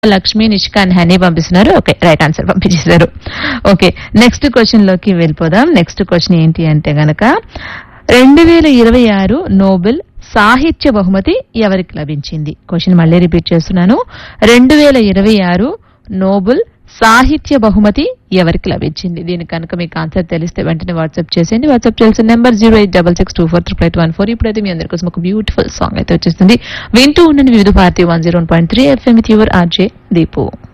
లక్ష్మి నిష్కాన్ హనీ పంపిస్తున్నారు ఓకే రైట్ ఆన్సర్ పంపించేశారు ఓకే నెక్స్ట్ క్వశ్చన్ లోకి వెళ్ళిపోదాం నెక్స్ట్ క్వశ్చన్ ఏంటి అంటే గనక రెండు వేల ఇరవై ఆరు నోబెల్ సాహిత్య బహుమతి ఎవరికి లభించింది క్వశ్చన్ మళ్ళీ రిపీట్ చేస్తున్నాను రెండు వేల ఇరవై ఆరు నోబెల్ సాహిత్య బహుమతి ఎవరికి లభించింది దీనికి కనుక మీకు ఆన్సర్ తెలిస్తే వెంటనే వాట్సాప్ చేసేయండి వాట్సాప్ చేయాల్సిన number zero eight double six two four triple eight one four ఇప్పుడైతే మీ అందరి కోసం ఒక బ్యూటిఫుల్ సాంగ్ అయితే వచ్చేస్తుంది వింటూ ఉండండి Vividh Bharati one zero point three FM with your RJ Deepu